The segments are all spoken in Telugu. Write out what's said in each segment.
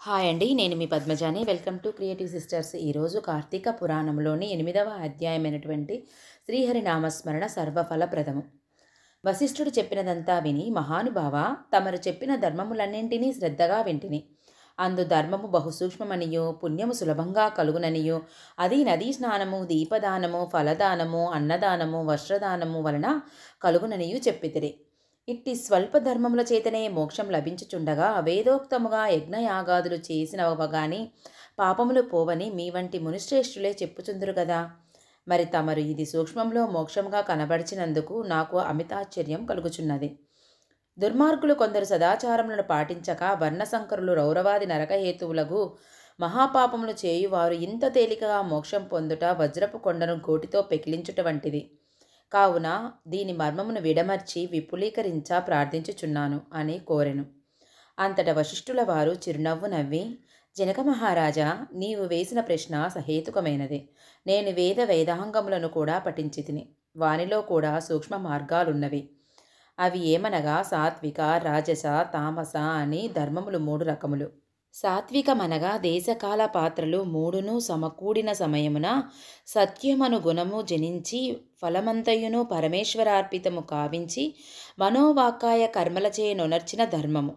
హాయ్ అండి నేను మీ పద్మజాని వెల్కమ్ టు క్రియేటివ్ సిస్టర్స్ ఈరోజు కార్తీక పురాణంలోని ఎనిమిదవ అధ్యాయమైనటువంటి శ్రీహరి నామస్మరణ సర్వఫలప్రదము వశిష్ఠుడు చెప్పినదంతా విని మహానుభావ తమరు చెప్పిన ధర్మములన్నింటినీ శ్రద్ధగా వింటిని అందు ధర్మము బహు సూక్ష్మమనియు పుణ్యము సులభంగా కలుగుననియు అది నదీ స్నానము దీపదానము ఫలదానము అన్నదానము వస్త్రదానము వలన కలుగుననియు చెప్పితిరి ఇట్టి స్వల్ప ధర్మముల చేతనే మోక్షం లభించుచుండగా వేదోక్తముగా యజ్ఞయాగాదులు చేసినవ గాని పాపములు పోవని మీ వంటి మునిశ్రేష్ఠులే చెప్పుచుందురు కదా మరి తమరు ఇది సూక్ష్మంలో మోక్షంగా కనబడిచినందుకు నాకు అమితాశ్చర్యం కలుగుచున్నది దుర్మార్గులు కొందరు సదాచారములను పాటించక వర్ణశంకరులు రౌరవాది నరకహేతువులకు మహాపాపములు చేయువారు ఇంత తేలికగా మోక్షం పొందుట వజ్రపు కొండను గోటితో పెకిలించుట వంటిది కావున దీని మర్మమును విడమర్చి విపులీకరించ ప్రార్థించుచున్నాను అని కోరెను అంతట వశిష్ఠుల వారు చిరునవ్వు నవ్వి జనక మహారాజా నీవు వేసిన ప్రశ్న సహేతుకమైనది నేను వేద వేదాంగములను కూడా పఠించి వానిలో కూడా సూక్ష్మ మార్గాలున్నవి అవి ఏమనగా సాత్విక రాజస తామస అని ధర్మములు మూడు రకములు సాత్వికమనగా దేశకాల పాత్రలు మూడును సమకూడిన సమయమున సత్యమను గుణము జనించి ఫలమంతయును పరమేశ్వరార్పితము కావించి మనోవాకాయ కర్మలచే నొనర్చిన ధర్మము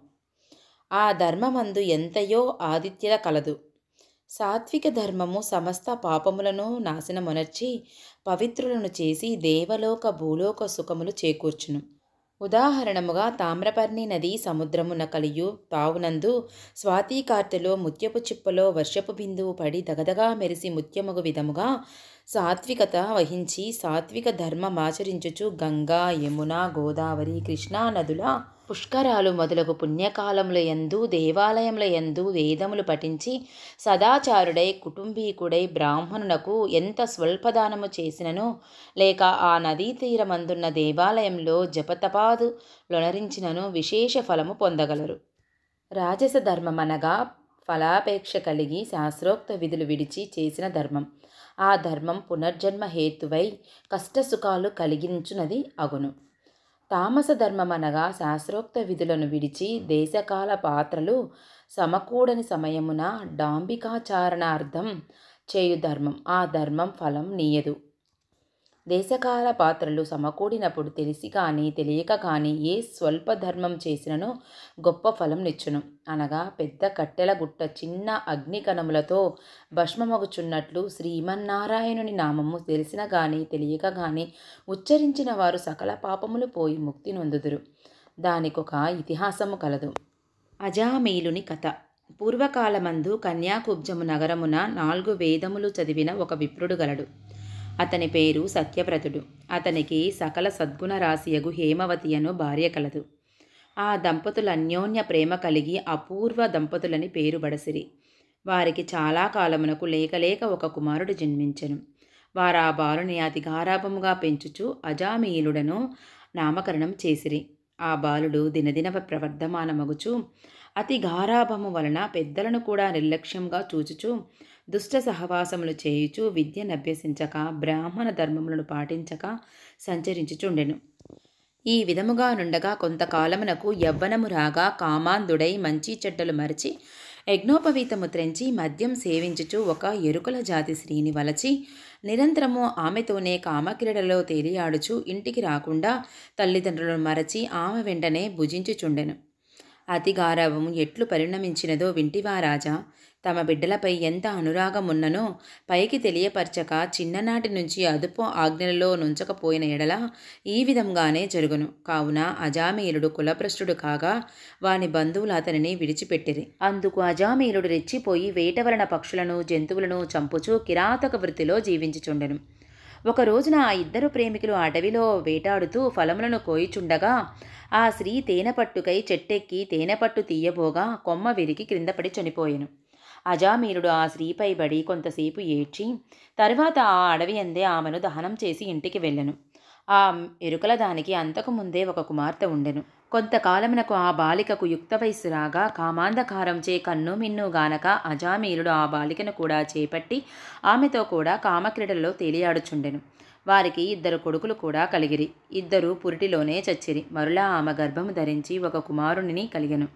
ఆ ధర్మమందు ఎంతయో ఆదిత్యత కలదు సాత్విక ధర్మము సమస్త పాపములను నాశనమునర్చి పవిత్రులను చేసి దేవలోక భూలోక సుఖములు చేకూర్చును ఉదాహరణముగా తామ్రపర్ణి నది సముద్రమున కలియు తావునందు స్వాతికార్తెలో ముత్యపు చిప్పలో వర్షపు బిందువు పడి దగదగా మెరిసి ముత్యముగు విధముగా సాత్వికత వహించి సాత్విక ధర్మమాచరించుచు గంగా యమున గోదావరి కృష్ణా నదుల పుష్కరాలు మొదలగు పుణ్యకాలముల యందు దేవాలయముల యందు వేదములు పఠించి సదాచారుడై కుటుంబీకుడై బ్రాహ్మణునకు ఎంత స్వల్పదానము చేసినను లేక ఆ నదీ తీరమందున్న దేవాలయంలో జపతపాదు లొనరించినను విశేష ఫలము పొందగలరు రాజస ధర్మమనగా ఫలాపేక్ష కలిగి శాస్త్రోక్త విధులు విడిచి చేసిన ధర్మం ఆ ధర్మం పునర్జన్మ హేతువై కష్టసుఖాలు కలిగించునది అగును తామస ధర్మమనగా శాస్త్రోక్త విధులను విడిచి దేశకాల పాత్రలు సమకూడని సమయమున డాంబికాచారణార్థం చేయు ధర్మం ఆ ధర్మం ఫలం నీయదు దేశకాల పాత్రలు సమకూడినప్పుడు తెలిసి కానీ తెలియక కానీ ఏ స్వల్ప ధర్మం చేసినను గొప్ప ఫలం నిచ్చును అనగా పెద్ద కట్టెల గుట్ట చిన్న అగ్నికణములతో భస్మమగుచున్నట్లు శ్రీమన్నారాయణుని నామము తెలిసిన గాని తెలియక గాని ఉచ్చరించిన వారు సకల పాపములు పోయి ముక్తి నొందుదురు దానికొక ఇతిహాసము కలదు అజామీలుని కథ పూర్వకాలమందు కన్యాకుబ్జము నగరమున నాలుగు వేదములు చదివిన ఒక విప్రుడు గలడు అతని పేరు సత్యవ్రతుడు అతనికి సకల సద్గుణ రాశియగు హేమవతి అను భార్య కలదు ఆ దంపతులు అన్యోన్య ప్రేమ కలిగి అపూర్వ దంపతులని పేరు బడసిరి వారికి చాలా కాలమునకు లేకలేక ఒక కుమారుడు జన్మించెను వారు ఆ బాలుని అతి గారాభముగా పెంచుచు అజామీయులుడను నామకరణం చేసిరి ఆ బాలుడు దినదిన ప్రవర్ధమానమగుచు అతి గారాభము వలన పెద్దలను కూడా నిర్లక్ష్యంగా చూచుచు దుష్ట సహవాసములు చేయుచు విద్యనభ్యసించక బ్రాహ్మణ ధర్మములను పాటించక సంచరించుచుండెను ఈ విధముగా నుండగా కొంతకాలమునకు యవ్వనము రాగా కామాంధుడై మంచి చెడ్డలు మరచి యజ్ఞోపవీతము త్రెంచి మద్యం సేవించుచు ఒక ఎరుకల జాతి స్త్రీని వలచి నిరంతరము ఆమెతోనే కామక్రీడలో తేలియాడుచు ఇంటికి రాకుండా తల్లిదండ్రులను మరచి ఆమె వెంటనే భుజించుచుండెను అతి గారవము ఎట్లు పరిణమించినదో వింటివా రాజా తమ బిడ్డలపై ఎంత అనురాగమున్ననో పైకి తెలియపరచక చిన్ననాటి నుంచి అదుపు ఆజ్ఞలలో నుంచకపోయిన ఎడల ఈ విధంగానే జరుగును కావున అజామీలుడు కులభ్రష్టుడు కాగా వాని బంధువులు అతనిని విడిచిపెట్టిరి అందుకు అజామీలుడు రెచ్చిపోయి వేట వలన పక్షులను జంతువులను చంపుచూ కిరాతక వృత్తిలో జీవించుచుండెను ఒక రోజున ఆ ఇద్దరు ప్రేమికులు అడవిలో వేటాడుతూ ఫలములను కోయిచుండగా ఆ స్త్రీ తేనెపట్టుకై చెట్టెక్కి తేనెపట్టు తీయబోగా కొమ్మ విరిగి క్రిందపడి చనిపోయెను అజామీరుడు ఆ స్త్రీపై బడి కొంతసేపు ఏడ్చి తరువాత ఆ అడవి అందే ఆమెను దహనం చేసి ఇంటికి వెళ్ళెను ఆ ఎరుకల దానికి అంతకుముందే ఒక కుమార్తె ఉండెను కొంతకాలమునకు ఆ బాలికకు యుక్త వయస్సు రాగా కామాంధకారంచే కన్ను మిన్ను గానక అజామీరుడు ఆ బాలికను కూడా చేపట్టి ఆమెతో కూడా కామక్రీడల్లో తేలియాడుచుండెను వారికి ఇద్దరు కొడుకులు కూడా కలిగిరి ఇద్దరు పురిటిలోనే చచ్చిరి మరులా ఆమె గర్భము ధరించి ఒక కుమారునిని కలిగెను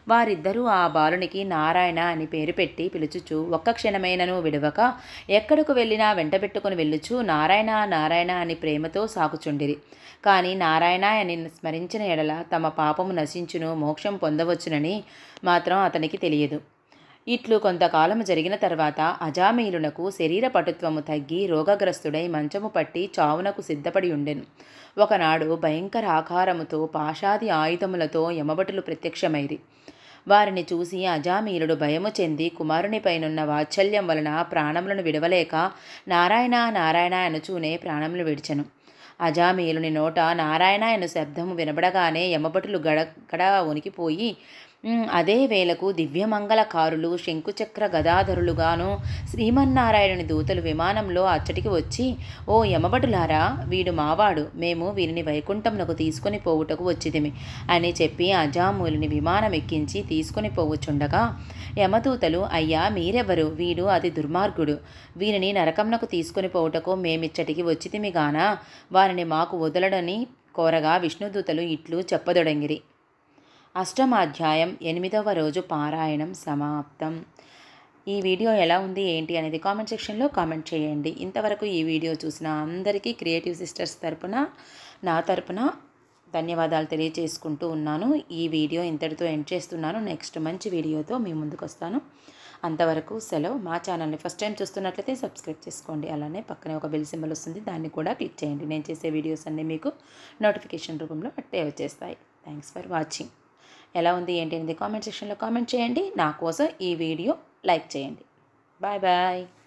వారిద్దరూ ఆ బాలునికి నారాయణ అని పేరు పెట్టి పిలుచుచు ఒక్క క్షణమైనను విడవక ఎక్కడకు వెళ్ళినా వెంటబెట్టుకుని వెళ్ళుచు నారాయణ నారాయణ అని ప్రేమతో సాగుచుండిరి కానీ నారాయణ అని స్మరించిన ఎడల తమ పాపము నశించును మోక్షం పొందవచ్చునని మాత్రం అతనికి తెలియదు ఇట్లు కొంతకాలము జరిగిన తర్వాత అజామీలునకు శరీర పటుత్వము తగ్గి రోగగ్రస్తుడై మంచము పట్టి చావునకు సిద్ధపడి ఉండెను ఒకనాడు భయంకర ఆకారముతో పాషాది ఆయుధములతో యమభటులు ప్రత్యక్షమైరి వారిని చూసి అజామీలుడు భయము చెంది కుమారునిపైనున్న వాత్సల్యం వలన ప్రాణములను విడవలేక నారాయణ నారాయణ అనుచూనే ప్రాణములు విడిచెను అజామీలుని నోట నారాయణ అను శబ్దము వినబడగానే యమభటులు గడగడ వణికిపోయి "ఉమ్, అదే వేళకు దివ్యమంగళకారులు శంకుచక్ర గదాధరులుగాను శ్రీమన్నారాయణుని దూతలు విమానంలో అచ్చటికి వచ్చి ఓ యమభటులారా వీడు మావాడు మేము వీరిని వైకుంఠమునకు తీసుకొని పోవుటకు వచ్చితిమి అని చెప్పి అజామూలుని విమానం ఎక్కించి తీసుకొని పోవచ్చుండగా యమదూతలు అయ్యా మీరెవరు వీడు అతి దుర్మార్గుడు వీరిని నరకంనకు తీసుకొని పోవుటకు మేమిచ్చటికి వచ్చితిమి గాన వారిని మాకు వదలడని కోరగా విష్ణుదూతలు ఇట్లు చెప్పదొడంగిరి అష్టమాధ్యాయం ఎనిమిదవ రోజు పారాయణం సమాప్తం ఈ వీడియో ఎలా ఉంది ఏంటి అనేది కామెంట్ సెక్షన్లో కామెంట్ చేయండి ఇంతవరకు ఈ వీడియో చూసిన అందరికీ క్రియేటివ్ సిస్టర్స్ తరపున నా తరపున ధన్యవాదాలు తెలియజేసుకుంటూ ఉన్నాను ఈ వీడియో ఇంతటితో ఎండ్ చేస్తున్నాను నెక్స్ట్ మంచి వీడియోతో మీ ముందుకు వస్తాను అంతవరకు సెలవు మా ఛానల్ని ఫస్ట్ టైం చూస్తున్నట్లయితే సబ్స్క్రైబ్ చేసుకోండి అలానే పక్కనే ఒక బెల్ సింబల్ వస్తుంది దాన్ని కూడా క్లిక్ చేయండి నేను చేసే వీడియోస్ అన్నీ మీకు నోటిఫికేషన్ రూపంలో అట్టే వచ్చేస్తాయి థ్యాంక్స్ ఫర్ వాచింగ్ ఎలా ఉంది ఏంటి అనేది కామెంట్ సెక్షన్లో కామెంట్ చేయండి నా కోసం ఈ వీడియో లైక్ చేయండి బాయ్ బాయ్